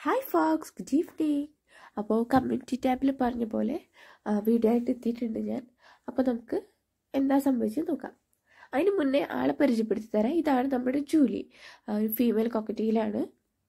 Hi folks good evening അപ്പോൾ community ടാബിൽ പറഞ്ഞ പോലെ ആ, വീഡിയോ ആയിട്ട് എത്തിയിട്ടുണ്ട് ഞാൻ അപ്പോൾ നമുക്ക് എന്താ സംഭവിച്ചത് നോക്കാം അതിന് മുന്നേ ആളെ പരിചയപ്പെടുത്തി തരാം ഇതാണ് നമ്മുടെ ജൂലി ആ, ഒരു ഫീമെയിൽ കോക്കറ്റീലാണ്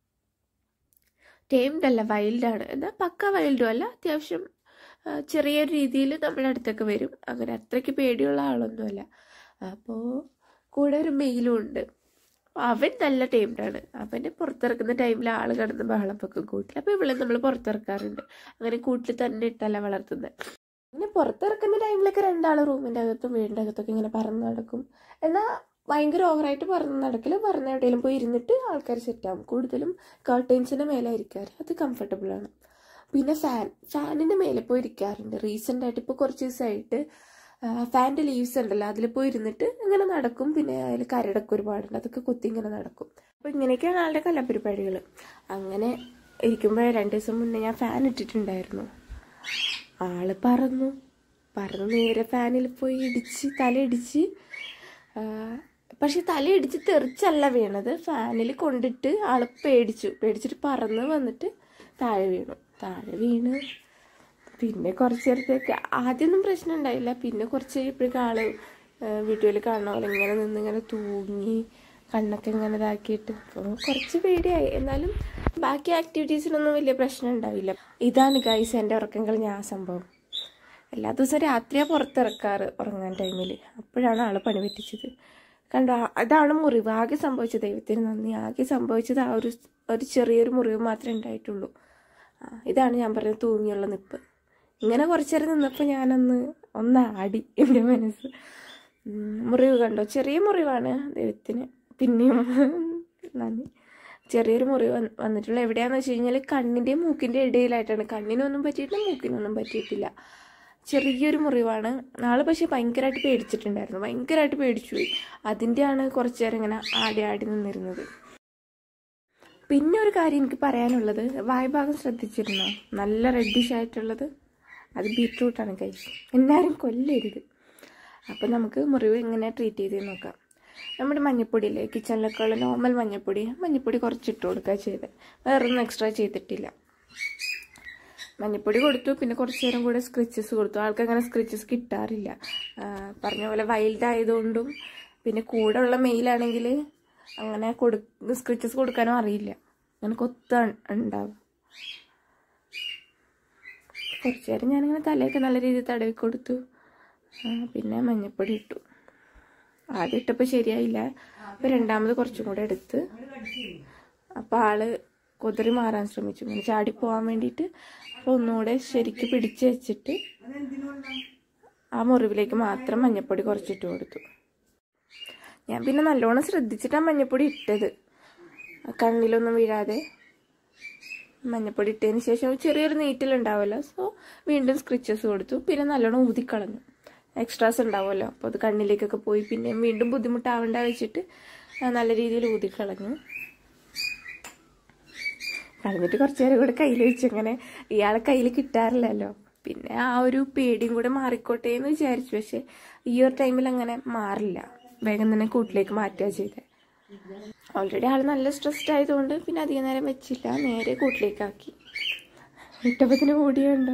ടേംഡ് അല്ല വൈൽഡാണ് എന്നാൽ പക്ക വൈൽഡും അല്ല അത്യാവശ്യം ആ, ചെറിയൊരു രീതിയിൽ നമ്മുടെ അടുത്തൊക്കെ വരും അങ്ങനെ അത്രയ്ക്ക് പേടിയുള്ള ആളൊന്നുമല്ല അപ്പോൾ കൂടെ ഒരു മെയിലും ഉണ്ട് അവൻ നല്ല ടൈമിലാണ് അവനെ പുറത്തിറക്കുന്ന ടൈമിൽ ആൾ കിടന്ന് ബഹളം വെക്കും കൂട്ടിൽ അപ്പോൾ ഇവളെ നമ്മൾ പുറത്തിറക്കാറുണ്ട് അങ്ങനെ കൂട്ടിൽ തന്നെ ഇട്ടല്ല വളർത്തുന്നത് അങ്ങനെ പുറത്തിറക്കുന്ന ടൈമിലൊക്കെ രണ്ടാൾ റൂമിൻ്റെ അകത്തും വീടിൻ്റെ അകത്തൊക്കെ ഇങ്ങനെ പറന്ന് നടക്കും എന്നാൽ ഭയങ്കര ഓവറായിട്ട് പറന്ന് നടക്കില്ല പറന്ന് എവിടെയെങ്കിലും പോയി ഇരുന്നിട്ട് ആൾക്കാർ സെറ്റാകും കൂടുതലും കർട്ടൻസിൻ്റെ മേലെ ഇരിക്കാറ് അത് കംഫർട്ടബിൾ ആണ് പിന്നെ ഫാൻ ഫാനിൻ്റെ മേലെ പോയി ഇരിക്കാറുണ്ട് റീസെൻ്റ് ആയിട്ട് ഇപ്പോൾ കുറച്ച് ദിവസമായിട്ട് ഫാൻ്റെ ലീവ്സ് ഉണ്ടല്ലോ അതിൽ പോയി ഇരുന്നിട്ട് ഇങ്ങനെ നടക്കും പിന്നെ അതിൽ കരടൊക്കെ ഒരുപാടുണ്ട് അതൊക്കെ കുത്തി ഇങ്ങനെ നടക്കും അപ്പോൾ ഇങ്ങനെയൊക്കെയാണ് ആളുടെ കലാപരിപാടികൾ അങ്ങനെ ഇരിക്കുമ്പോൾ രണ്ട് ദിവസം മുന്നേ ഞാൻ ഫാൻ ഇട്ടിട്ടുണ്ടായിരുന്നു ആള് പറന്നു പറന്ന് നേരെ ഫാനിൽ പോയി ഇടിച്ച് തലയിടിച്ച് ആ, പക്ഷെ തലയിടിച്ച് തെറിച്ചല്ല വീണത് ഫാനിൽ കൊണ്ടിട്ട് ആള് പേടിച്ചു പേടിച്ചിട്ട് പറന്ന് വന്നിട്ട് താഴെ വീണു താഴെ വീണ് പിന്നെ കുറച്ച് നേരത്തേക്ക് ആദ്യമൊന്നും പ്രശ്നം ഉണ്ടായില്ല പിന്നെ കുറച്ച് കഴിയുമ്പോഴേക്കും ആള് വീഡിയോയിൽ കാണുന്ന പോലെ ഇങ്ങനെ നിന്ന് ഇങ്ങനെ തൂങ്ങി കണ്ണൊക്കെ ഇങ്ങനെ ഇതാക്കിയിട്ട് അപ്പോൾ കുറച്ച് പേടിയായി എന്നാലും ബാക്കി ആക്ടിവിറ്റീസിനൊന്നും വലിയ പ്രശ്നം ഉണ്ടാവില്ല ഇതാണ് ഗൈസ് എൻ്റെ ഉറക്കം കളഞ്ഞ ആ സംഭവം എല്ലാ ദിവസവും രാത്രിയാണ് പുറത്തിറക്കാറ് ഉറങ്ങാൻ ടൈമിൽ അപ്പോഴാണ് ആൾ പണി പറ്റിച്ചത് കണ്ടോ ആ- അതാണ് മുറിവ് ആകെ സംഭവിച്ചത് ദൈവത്തിന് നന്ദി ആകെ സംഭവിച്ചത് ആ ഒരു ഒരു ചെറിയൊരു മുറിവ് മാത്രമേ ഉണ്ടായിട്ടുള്ളൂ ആ, ഇതാണ് ഞാൻ പറഞ്ഞത് തൂങ്ങിയുള്ള നിപ്പ് ഇങ്ങനെ കുറച്ചു നേരം നിന്നപ്പോൾ ഞാനൊന്ന് ഒന്നാടി എൻ്റെ മനസ്സ് ഉം, മുറിവ് കണ്ടോ ചെറിയ മുറിവാണ് ദൈവത്തിന് പിന്നെയും നന്ദി ചെറിയൊരു മുറിവ് വന്ന് വന്നിട്ടുള്ള എവിടെയാണെന്ന് വെച്ച് കഴിഞ്ഞാൽ കണ്ണിൻ്റെയും മൂക്കിൻ്റെ ഇടയിലായിട്ടാണ് കണ്ണിനൊന്നും പറ്റിയിട്ടില്ല മൂക്കിനൊന്നും പറ്റിയിട്ടില്ല ചെറിയൊരു മുറിവാണ് ആള് പക്ഷെ ഭയങ്കരമായിട്ട് പേടിച്ചിട്ടുണ്ടായിരുന്നു ഭയങ്കരമായിട്ട് പേടിച്ചു പോയി അതിൻ്റെയാണ് കുറച്ചു നേരം ഇങ്ങനെ ആടി ആടി നിന്നിരുന്നത് പിന്നെ ഒരു കാര്യം എനിക്ക് പറയാനുള്ളത് വായ്ഭാഗം ശ്രദ്ധിച്ചിരുന്നോ നല്ല റെഡിഷ് ആയിട്ടുള്ളത് അത് ബീട്രൂട്ടാണ് കഴിച്ച് എന്നാരും കൊല്ലരുത് അപ്പം നമുക്ക് മുറിവ് എങ്ങനെ ട്രീറ്റ് ചെയ്ത് നോക്കാം നമ്മുടെ മഞ്ഞപ്പൊടിയില്ലേ കിച്ചണിലൊക്കെ ഉള്ള നോർമൽ മഞ്ഞപ്പൊടി മഞ്ഞപ്പൊടി കുറച്ചിട്ട് കൊടുക്കുക ചെയ്ത് വേറൊന്നും എക്സ്ട്രാ ചെയ്തിട്ടില്ല മഞ്ഞപ്പൊടി കൊടുത്തു പിന്നെ കുറച്ച് നേരം കൂടെ സ്ക്രിച്ചസ് കൊടുത്തു ആൾക്ക് അങ്ങനെ സ്ക്രിച്ചസ് കിട്ടാറില്ല ആ, പറഞ്ഞ പോലെ വൈൽഡ് ആയതുകൊണ്ടും പിന്നെ കൂടെ ഉള്ള മെയിലാണെങ്കിൽ അങ്ങനെ കൊടു സ്ക്രിച്ചസ് കൊടുക്കാനും അറിയില്ല അങ്ങനെ കൊത്ത ഉണ്ടാവും കുറച്ച് നേരം ഞാനിങ്ങനെ തലയൊക്കെ നല്ല രീതിയിൽ തടവി കൊടുത്തു ആ, പിന്നെ മഞ്ഞപ്പൊടി ഇട്ടു ആദ്യം ഇട്ടപ്പോൾ ശരിയായില്ല അപ്പോൾ രണ്ടാമത് കുറച്ചും കൂടെ എടുത്ത് അപ്പോൾ ആള് കുതിരി മാറാൻ ശ്രമിച്ചു ഇങ്ങനെ ചാടി പോകാൻ വേണ്ടിയിട്ട് അപ്പോൾ ഒന്നുകൂടെ ശരിക്ക് പിടിച്ച് വെച്ചിട്ട് ആ മുറിവിലേക്ക് മാത്രം മഞ്ഞപ്പൊടി കുറച്ചിട്ട് കൊടുത്തു ഞാൻ പിന്നെ നല്ലോണം ശ്രദ്ധിച്ചിട്ടാണ് മഞ്ഞപ്പൊടി ഇട്ടത് ആ കണ്ണിലൊന്നും വീഴാതെ മഞ്ഞപ്പൊടി ഇട്ടതിന് ശേഷം ചെറിയൊരു നീറ്റലുണ്ടാവുമല്ലോ സോ വീണ്ടും സ്ക്രിച്ചസ് കൊടുത്തു പിന്നെ നല്ലോണം ഊതിക്കളഞ്ഞു എക്സ്ട്രാസ് ഉണ്ടാവുമല്ലോ അപ്പോൾ അത് കണ്ണിലേക്കൊക്കെ പോയി പിന്നെയും വീണ്ടും ബുദ്ധിമുട്ടാവണ്ട വെച്ചിട്ട് ആ, നല്ല രീതിയിൽ ഊതിക്കളഞ്ഞു കളഞ്ഞിട്ട് കുറച്ച് നേരം കൂടെ കയ്യിൽ വെച്ചു അങ്ങനെ ഇയാളെ കയ്യിൽ കിട്ടാറില്ലല്ലോ പിന്നെ ആ ഒരു പേടിയും കൂടെ മാറിക്കോട്ടെ എന്ന് വിചാരിച്ചു പക്ഷെ ഈ ഒരു ടൈമിൽ അങ്ങനെ മാറില്ല വേഗം തന്നെ കൂട്ടിലേക്ക് മാറ്റുക ചെയ്തത് ഓൾറെഡി ആൾ നല്ല സ്ട്രെസ്ഡ് ആയതുകൊണ്ട് പിന്നെ അധികം നേരം വെച്ചില്ല നേരെ കൂട്ടിലേക്കാക്കി ഇട്ടപ്പത്തിന് ഓടിയുണ്ടോ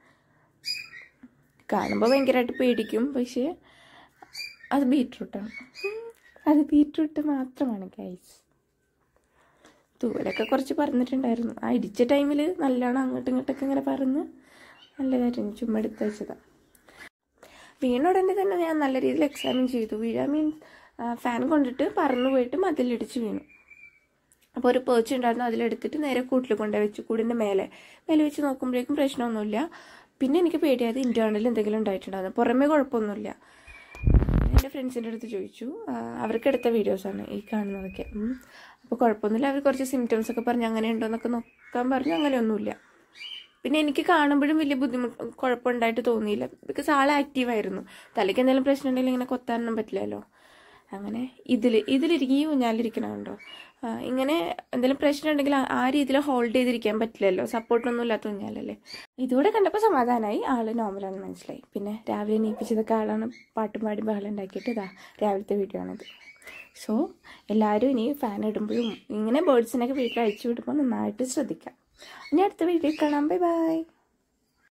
കാണുമ്പോൾ ഭയങ്കരമായിട്ട് പേടിക്കും പക്ഷേ അത് ബീട്രൂട്ടാണ് അത് ബീട്രൂട്ട് മാത്രമാണ് ഗൈസ് തൂവലൊക്കെ കുറച്ച് പറന്നിട്ടുണ്ടായിരുന്നു ആ ഇടിച്ച ടൈമിൽ നല്ലോണം അങ്ങോട്ടും ഇങ്ങോട്ടൊക്കെ ഇങ്ങനെ പറന്ന് നല്ലതായിരുന്നു ചുമ്മാ എടുത്ത് വെച്ചതാണ് വീണ ഉടനെ തന്നെ ഞാൻ നല്ല രീതിയിൽ എക്സാമിൻ ചെയ്തു വീഴാൻ മീൻ ഫാൻ കൊണ്ടിട്ട് പറന്നു പോയിട്ട് മതിലിടിച്ച് വീണു അപ്പോൾ ഒരു പേച്ച് ഉണ്ടായിരുന്നു അതിലെടുത്തിട്ട് നേരെ കൂട്ടിൽ കൊണ്ടുപോയി വെച്ചു കൂടിൻ്റെ മേലെ മേലെ വെച്ച് നോക്കുമ്പോഴേക്കും പ്രശ്നമൊന്നുമില്ല പിന്നെ എനിക്ക് പേടിയായത് ഇൻറ്റേർണൽ എന്തെങ്കിലും ഉണ്ടായിട്ടുണ്ടായിരുന്നു പുറമേ കുഴപ്പമൊന്നുമില്ല എൻ്റെ ഫ്രണ്ട്സിൻ്റെ അടുത്ത് ചോദിച്ചു ആ, അവർക്ക് എടുത്ത വീഡിയോസാണ് ഈ കാണുന്നതൊക്കെ ഉം. അപ്പോൾ കുഴപ്പമൊന്നുമില്ല അവർ കുറച്ച് സിംറ്റംസ് ഒക്കെ പറഞ്ഞ് അങ്ങനെ ഉണ്ടോ എന്നൊക്കെ നോക്കാൻ പറഞ്ഞു അങ്ങനെയൊന്നുമില്ല പിന്നെ എനിക്ക് കാണുമ്പോഴും വലിയ ബുദ്ധിമുട്ട് കുഴപ്പമുണ്ടായിട്ട് തോന്നിയില്ല ബിക്കോസ് ആൾ ആക്റ്റീവായിരുന്നു തലയ്ക്ക് എന്തെങ്കിലും പ്രശ്നം ഉണ്ടെങ്കിൽ ഇങ്ങനെ കൊത്താനൊന്നും പറ്റില്ലല്ലോ അങ്ങനെ ഇതിൽ ഇതിലിരിക്കും ഈ ഊഞ്ഞാലിരിക്കണമുണ്ടോ ആ, ഇങ്ങനെ എന്തെങ്കിലും പ്രശ്നം ഉണ്ടെങ്കിൽ ആ- ആ രീതിയിൽ ഹോൾഡ് ചെയ്തിരിക്കാൻ പറ്റില്ലല്ലോ സപ്പോർട്ടൊന്നും ഇല്ലാത്ത ഊഞ്ഞാലല്ലേ ഇതുകൂടെ കണ്ടപ്പോൾ സമാധാനമായി ആള് നോർമലാണെന്ന് മനസ്സിലായി പിന്നെ രാവിലെ എണീപ്പിച്ചതൊക്കെ ആളാണ് പാട്ടും പാടി ബഹളം ഉണ്ടാക്കിയിട്ട് ഇതാ രാവിലത്തെ വീഡിയോ ആണിത് സോ എല്ലാവരും ഇനി ഫാൻ ഇടുമ്പോഴും ഇങ്ങനെ ബേർഡ്സിനൊക്കെ വീട്ടിൽ അഴിച്ചു വിടുമ്പോൾ നന്നായിട്ട് ശ്രദ്ധിക്കാം ഇനി അടുത്ത വീഡിയോ കാണാം ബൈ ബൈ